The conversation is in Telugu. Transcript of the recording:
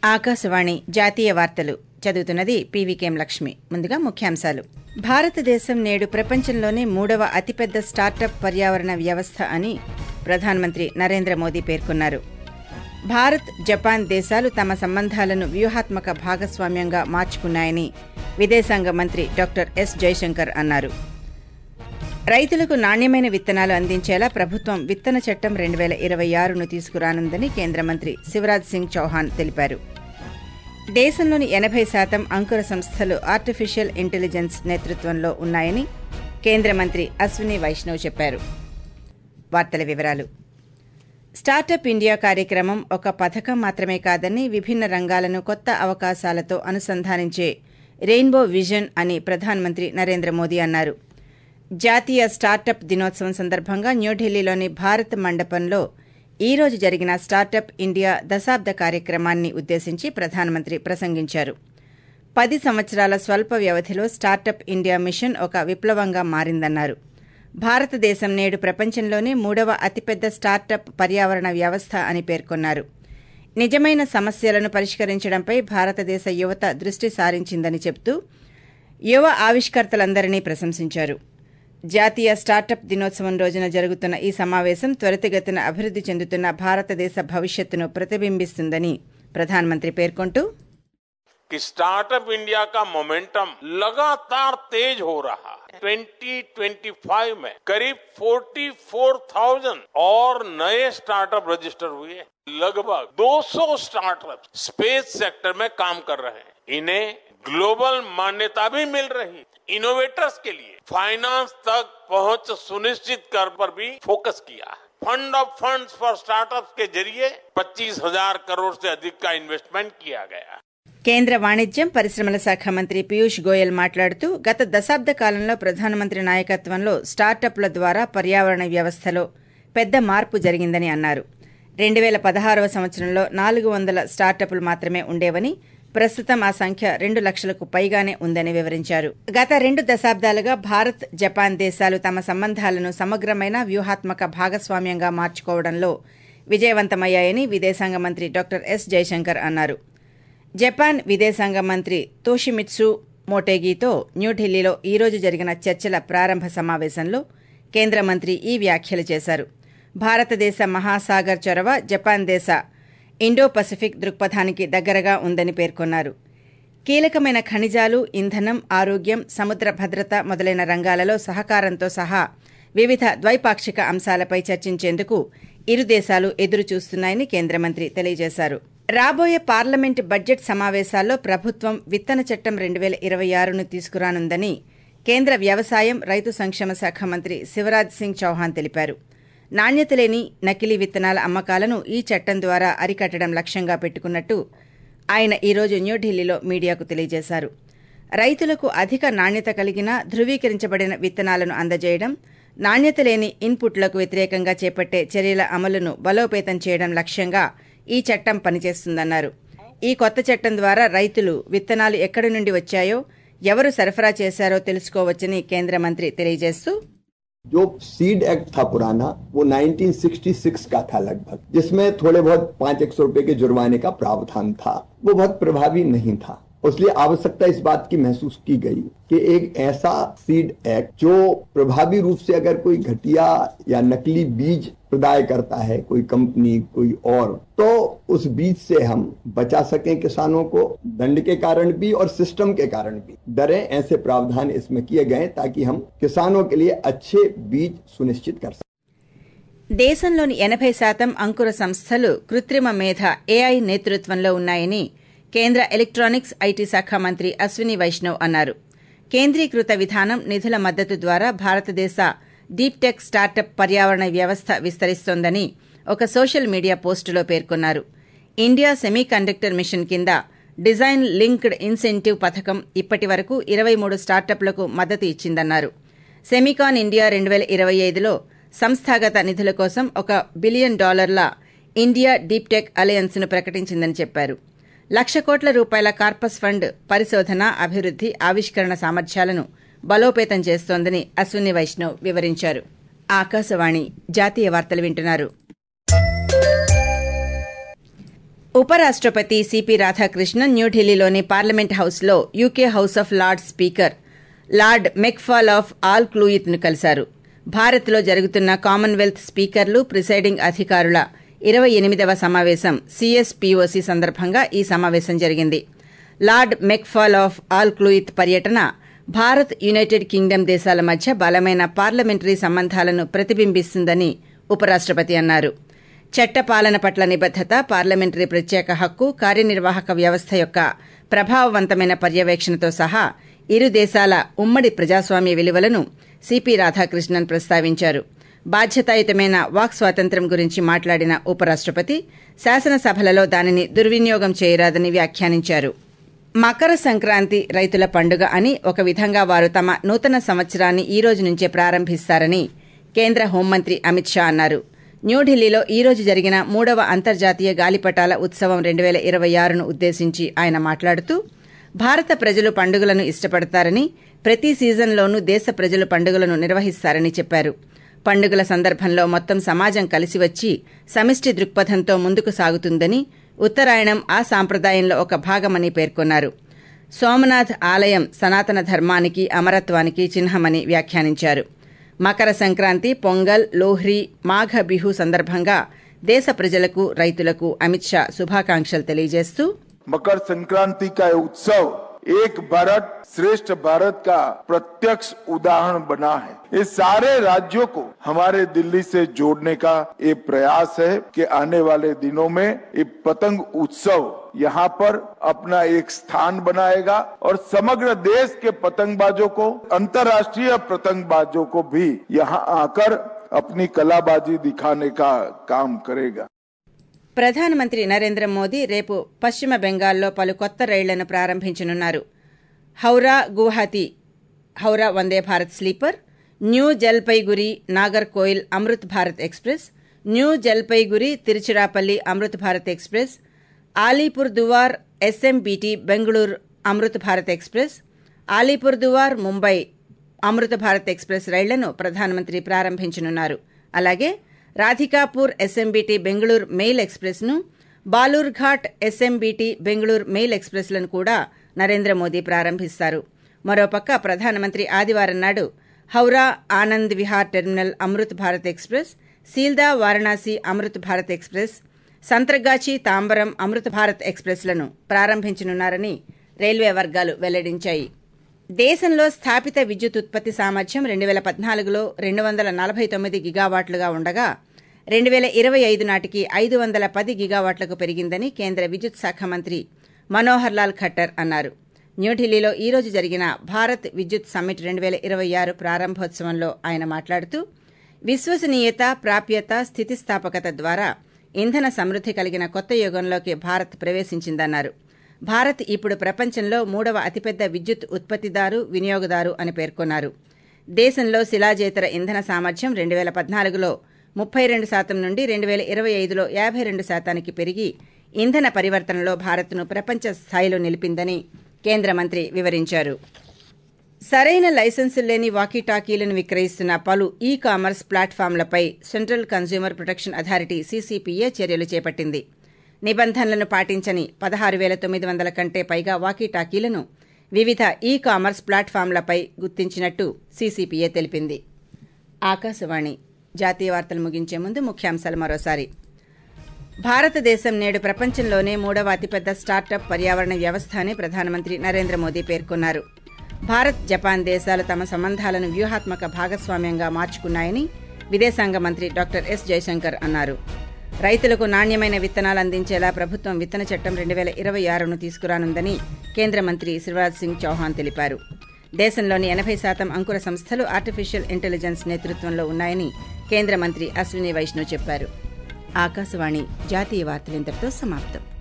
ఆకాశవాణి జాతీయ వార్తలు చదువుతున్నది పీవీకేం లక్ష్మి ముందుగా ముఖ్యాంశాలు భారతదేశం నేడు ప్రపంచంలోనే మూడవ అతిపెద్ద స్టార్టప్ పర్యావరణ వ్యవస్థ అని ప్రధానమంత్రి నరేంద్ర మోదీ పేర్కొన్నారు భారత్ జపాన్ దేశాలు తమ సంబంధాలను వ్యూహాత్మక భాగస్వామ్యంగా మార్చుకున్నాయని విదేశాంగ మంత్రి డాక్టర్ ఎస్ జైశంకర్ అన్నారు రైతులకు నాణ్యమైన విత్తనాలు అందించేలా ప్రభుత్వం విత్తన చట్టం రెండు వేల ఇరవై ఆరును తీసుకురానుందని కేంద్ర మంత్రి శివరాజ్ సింగ్ చౌహాన్ తెలిపారు దేశంలోని ఎనభై శాతం అంకుర సంస్థలు ఆర్టిఫిషియల్ ఇంటెలిజెన్స్ నేతృత్వంలో ఉన్నాయని కేంద్ర మంత్రి అశ్విని వైష్ణవ్ చెప్పారు వార్తల వివరాలు స్టార్టప్ ఇండియా కార్యక్రమం ఒక పథకం మాత్రమే కాదని విభిన్న రంగాలను కొత్త అవకాశాలతో అనుసంధానించే రెయిన్బో విజన్ అని ప్రధానమంత్రి నరేంద్ర మోదీ అన్నారు జాతీయ స్టార్టప్ దినోత్సవం సందర్భంగా న్యూఢిల్లీలోని భారత్ మండపంలో ఈ రోజు జరిగిన స్టార్టప్ ఇండియా దశాబ్ద కార్యక్రమాన్ని ఉద్దేశించి ప్రధానమంత్రి ప్రసంగించారు పది సంవత్సరాల స్వల్ప వ్యవధిలో స్టార్టప్ ఇండియా మిషన్ ఒక విప్లవంగా మారిందన్నారు భారతదేశం నేడు ప్రపంచంలోనే మూడవ అతిపెద్ద స్టార్టప్ పర్యావరణ వ్యవస్థ అని పేర్కొన్నారు నిజమైన సమస్యలను పరిష్కరించడంపై భారతదేశ యువత దృష్టి సారించిందని చెబుతూ యువ ఆవిష్కర్తలందరినీ ప్రశంసించారు జాతీయ స్టార్టప్ దినోత్సవం రోజున జరుగుతున్న ఈ సమావేశం త్వరితగతిన అభివృద్ధి చెందుతున్న భారతదేశ భవిష్యత్తును ప్రతిబింబిస్తుందని ప్రధానమంత్రి పేర్కొంటూ कि स्टार्टअप इंडिया का मोमेंटम लगातार तेज हो रहा है 2025 में करीब 44,000 और नए स्टार्टअप रजिस्टर हुए लगभग 200 स्टार्टअप स्पेस सेक्टर में काम कर रहे हैं इन्हें ग्लोबल मान्यता भी मिल रही इनोवेटर्स के लिए फाइनेंस तक पहुंच सुनिश्चित कर पर भी फोकस किया है fund of funds for startups के जरिए 25,000 करोड़ से अधिक का इन्वेस्टमेंट किया गया है కేంద్ర వాణిజ్యం పరిశ్రమల శాఖ మంత్రి పీయూష్ గోయల్ మాట్లాడుతూ గత దశాబ్ద కాలంలో ప్రధానమంత్రి నాయకత్వంలో స్టార్టప్ల ద్వారా పర్యావరణ వ్యవస్థలో పెద్ద మార్పు జరిగిందని అన్నారు రెండు వేల పదహారవ సంవత్సరంలో నాలుగు వందల స్టార్టప్లు మాత్రమే ఉండేవని ప్రస్తుతం ఆ సంఖ్య రెండు లక్షలకు పైగానే ఉందని వివరించారు గత రెండు దశాబ్దాలుగా భారత్ జపాన్ దేశాలు తమ సంబంధాలను సమగ్రమైన వ్యూహాత్మక భాగస్వామ్యంగా మార్చుకోవడంలో విజయవంతమయ్యాయని విదేశాంగ మంత్రి డాక్టర్ ఎస్ జైశంకర్ అన్నారు జపాన్ విదేశాంగ మంత్రి తోషిమిత్సు మోటేగీతో న్యూఢిల్లీలో ఈ రోజు జరిగిన చర్చల ప్రారంభ సమావేశంలో కేంద్ర మంత్రి ఈ వ్యాఖ్యలు చేశారు భారతదేశ మహాసాగర్ చొరవ జపాన్ దేశ ఇండో పసిఫిక్ దృక్పథానికి దగ్గరగా ఉందని పేర్కొన్నారు కీలకమైన ఖనిజాలు ఇంధనం ఆరోగ్యం సముద్ర భద్రత మొదలైన రంగాలలో సహకారంతో సహా వివిధ ద్వైపాక్షిక అంశాలపై చర్చించేందుకు ఇరు దేశాలు ఎదురు చూస్తున్నాయని కేంద్ర మంత్రి తెలియజేశారు రాబోయే పార్లమెంట్ బడ్జెట్ సమావేశాల్లో ప్రభుత్వం విత్తన చట్టం రెండు వేల ఇరవై ఆరును తీసుకురానుందని కేంద్ర వ్యవసాయం రైతు సంక్షేమ శాఖ మంత్రి శివరాజ్ సింగ్ చౌహాన్ తెలిపారు నాణ్యత లేని నకిలీ విత్తనాల అమ్మకాలను ఈ చట్టం ద్వారా అరికట్టడం లక్ష్యంగా పెట్టుకున్నట్టు ఆయన ఈ రోజు న్యూఢిల్లీలో మీడియాకు తెలియజేశారు రైతులకు అధిక నాణ్యత కలిగిన ధృవీకరించబడిన విత్తనాలను అందజేయడం నాణ్యత లేని ఇన్పుట్లకు వ్యతిరేకంగా చేపట్టే చర్యల అమలును బలోపేతం చేయడం లక్ష్యంగా ఈ చట్టం పనిచేస్తుందన్నారు ఈ కొత్త చట్టం ద్వారా రైతులు విత్తనాలు ఎక్కడి నుండి వచ్చాయో ఎవరు సరఫరా చేశారో తెలుసుకోవచ్చని కేంద్ర మంత్రి తెలియజేస్తూ जो सीड एक्ट था पुराना वो 1966 का था लगभग जिसमें थोड़े बहुत पांच एक सौ रुपए के जुर्माने का प्रावधान था वो बहुत प्रभावी नहीं था इसलिए आवश्यकता इस बात की महसूस की गई कि एक ऐसा सीड एक्ट जो प्रभावी रूप से अगर कोई घटिया या नकली बीज प्रदाय करता है कोई कंपनी कोई और तो उस बीज से हम बचा सकें किसानों को दंड के कारण भी और सिस्टम के कारण भी डरे ऐसे प्रावधान इसमें किए गए ताकि हम किसानों के लिए अच्छे बीज सुनिश्चित कर सकें దేశంలోని ఎనభై శాతం అంకుర సంస్థలు కృత్రిమ మేధ ఏఐ నేతృత్వంలో ఉన్నాయని కేంద్ర ఎలక్ట్రానిక్స్ ఐటీ శాఖ మంత్రి అశ్విని వైష్ణవ్ అన్నారు కేంద్రీకృత విధానం నిధుల మద్దతు ద్వారా భారతదేశ డీప్ టెక్ స్టార్టప్ పర్యావరణ వ్యవస్థ విస్తరిస్తోందని ఒక సోషల్ మీడియా పోస్టులో పేర్కొన్నారు ఇండియా సెమీ కండక్టర్ మిషన్ కింద డిజైన్ లింక్డ్ ఇన్సెంటివ్ పథకం ఇప్పటి వరకు ఇరవై మూడు స్టార్టప్లకు మద్దతు ఇచ్చిందన్నారు సెమీకాన్ ఇండియా రెండు వేల ఇరవై ఐదులో సంస్థాగత నిధుల కోసం ఒక బిలియన్ డాలర్ల ఇండియా డీప్ టెక్ అలయన్స్ను ప్రకటించిందని చెప్పారు లక్ష కోట్ల రూపాయల కార్పస్ ఫండ్ పరిశోధన అభివృద్ధి ఆవిష్కరణ సామర్థ్యాలను బలోపేతం చేస్తోందని అశ్విని వైష్ణవ్ వివరించారు ఆకాశవాణి జాతీయ వార్తలు వింటున్నారు ఉపరాష్టపతి సిపి రాధాకృష్ణన్ న్యూఢిల్లీలోని పార్లమెంట్ హౌస్లో UK House of Lords speaker Lord McFall of Alcluith ను కలిశారు భారత్లో జరుగుతున్న కామన్వెల్త్ స్పీకర్లు ప్రిసైడింగ్ అధికారుల ఇరవై ఎనిమిదవ సమావేశం సీఎస్పీఓసీ సందర్భంగా ఈ సమావేశం జరిగింది Lord McFall of Alcluith పర్యటన భారత్ యునైటెడ్ కింగ్డమ్ దేశాల మధ్య బలమైన పార్లమెంటరీ సంబంధాలను ప్రతిబింబిస్తుందని ఉపరాష్టపతి అన్నారు చట్టపాలన పట్ల నిబద్దత పార్లమెంటరీ ప్రత్యేక హక్కు కార్యనిర్వాహక వ్యవస్థ యొక్క ప్రభావవంతమైన పర్యవేక్షణతో సహా ఇరు దేశాల ఉమ్మడి ప్రజాస్వామ్య విలువలను సిపి రాధాకృష్ణన్ ప్రస్తావించారు బాధ్యతాయుతమైన వాక్ స్వాతంత్ర్యం గురించి మాట్లాడిన ఉపరాష్టపతి శాసనసభలలో దానిని దుర్వినియోగం చేయరాదని వ్యాఖ్యానించారు మకర సంక్రాంతి రైతుల పండుగ అని ఒక విధంగా వారు తమ నూతన సంవత్సరాన్ని ఈ రోజు నుంచే ప్రారంభిస్తారని కేంద్ర హోంమంత్రి అమిత్ షా అన్నారు న్యూఢిల్లీలో ఈ రోజు జరిగిన మూడవ అంతర్జాతీయ గాలిపటాల ఉత్సవం రెండు వేల ఇరవై ఆరును ఉద్దేశించి ఆయన మాట్లాడుతూ భారత ప్రజలు పండుగలను ఇష్టపడతారని ప్రతి సీజన్లోనూ దేశ ప్రజలు పండుగలను నిర్వహిస్తారని చెప్పారు పండుగల సందర్భంలో మొత్తం సమాజం కలిసి వచ్చి సమిష్టి దృక్పథంతో ముందుకు సాగుతుందని ఉత్తరాయణం ఆ సాంప్రదాయంలో ఒక భాగమని పేర్కొన్నారు సోమనాథ్ ఆలయం సనాతన ధర్మానికి అమరత్వానికి చిహ్నమని వ్యాఖ్యానించారు మకర సంక్రాంతి పొంగల్ లోహ్రీ మాఘ బిహు సందర్భంగా దేశ ప్రజలకు రైతులకు అమిత్ షా శుభాకాంక్షలు తెలియజేస్తూ मकर संक्रांति का ये उत्सव एक भारत श्रेष्ठ भारत का प्रत्यक्ष उदाहरण बना है ये सारे राज्यों को हमारे दिल्ली से जोड़ने का ये प्रयास है कि आने वाले दिनों में ये पतंग उत्सव यहाँ पर अपना एक स्थान बनाएगा और समग्र देश के पतंगबाजों को अंतर्राष्ट्रीय पतंगबाजों को भी यहाँ आकर अपनी कलाबाजी दिखाने का काम करेगा ప్రధానమంత్రి నరేంద్ర మోదీ రేపు పశ్చిమ బెంగాల్లో పలు కొత్త రైళ్లను ప్రారంభించనున్నారు Howrah Guwahati Howrah Vande Bharat Sleeper New Jalpaiguri Nagercoil Amrit Bharat Express New Jalpaiguri Tiruchirappalli Amrit Bharat Express Alipurduar SMBT Bengaluru Amrit Bharat Express Alipurduar Mumbai Amrit Bharat Express రైళ్లను ప్రధానమంత్రి ప్రారంభించనున్నారు అలాగే Radhikapur SMBT Bengaluru Mail Express ను బాలూర్ఘాట్ ఎస్ఎంబీటీ బెంగళూరు మెయిల్ ఎక్స్ప్రెస్లను కూడా నరేంద్ర మోదీ ప్రారంభిస్తారు మరోపక్క ప్రధానమంత్రి ఆదివారం నాడు Howrah Anand Vihar terminal Amrit Bharat Express Sealdah Varanasi Amrit Bharat Express Santragachi Tambaram Amrit Bharat ఎక్స్ప్రెస్లను ప్రారంభించనున్నారని రైల్వే వర్గాలు వెల్లడించాయి దేశంలో స్థాపిత విద్యుత్ ఉత్పత్తి సామర్థ్యం రెండు వేల పద్నాలుగులో రెండు వందల నలభై తొమ్మిది గిగావాట్లుగా ఉండగా రెండు వేల ఇరవై ఐదు నాటికి ఐదు వందల పది గిగావాట్లకు పెరిగిందని కేంద్ర విద్యుత్ శాఖ మంత్రి మనోహర్ లాల్ ఖట్టర్ అన్నారు న్యూఢిల్లీలో ఈ రోజు జరిగిన భారత్ విద్యుత్ సమ్మిట్ రెండు వేల ఇరవై ఆరు ప్రారంభోత్సవంలో ఆయన మాట్లాడుతూ విశ్వసనీయత ప్రాప్యత స్థితిస్థాపకత ద్వారా ఇంధన సమృద్ధి కలిగిన కొత్త యుగంలోకి భారత్ ప్రవేశించిందన్నారు భారత్ ఇప్పుడు ప్రపంచంలో మూడవ అతిపెద్ద విద్యుత్ ఉత్పత్తిదారు వినియోగదారు అని పేర్కొన్నారు దేశంలో శిలాజేతర ఇంధన సామర్థ్యం రెండు వేల పద్నాలుగులో ముప్పై రెండు శాతం నుండి రెండు వేల ఇరవై ఐదులో యాభై రెండు శాతానికి పెరిగి ఇంధన పరివర్తనలో భారత్ను ప్రపంచ స్థాయిలో నిలిపిందని కేంద్ర మంత్రి వివరించారు సరైన లైసెన్సులు లేని వాకీటాకీలను విక్రయిస్తున్న పలు ఈ కామర్స్ ప్లాట్ఫామ్లపై Central Consumer Protection Authority CCPA చర్యలు చేపట్టింది నిబంధనలను పాటించని పదహారు వేల తొమ్మిది వందల కంటే పైగా వాకీటాకీలను వివిధ ఈ కామర్స్ ప్లాట్ఫామ్లపై గుర్తించినట్టు సీసీపీఏ తెలిపింది ఆకాశవాణి జాతీయ వార్తలు ముగించే ముందు ముఖ్యాంశాలు మరోసారి భారతదేశం నేడు ప్రపంచంలోనే మూడవ అతిపెద్ద స్టార్టప్ పర్యావరణ వ్యవస్థ అని ప్రధానమంత్రి నరేంద్ర మోదీ పేర్కొన్నారు భారత్ జపాన్ దేశాలు తమ సంబంధాలను వ్యూహాత్మక భాగస్వామ్యంగా మార్చుకున్నాయని విదేశాంగ మంత్రి డాక్టర్ ఎస్ జయశంకర్ అన్నారు రైతులకు నాణ్యమైన విత్తనాలు అందించేలా ప్రభుత్వం విత్తన చట్టం రెండు వేల ఇరవై ఆరును తీసుకురానుందని కేంద్ర మంత్రి శివరాజ్ సింగ్ చౌహాన్ తెలిపారు దేశంలోని ఎనభై శాతం అంకుర సంస్థలు ఆర్టిఫిషియల్ ఇంటెలిజెన్స్ నేతృత్వంలో ఉన్నాయని కేంద్ర మంత్రి అశ్విని వైష్ణవ్ చెప్పారు ఆకాశవాణి జాతీయ వార్తలు ఇంతటితో సమాప్తం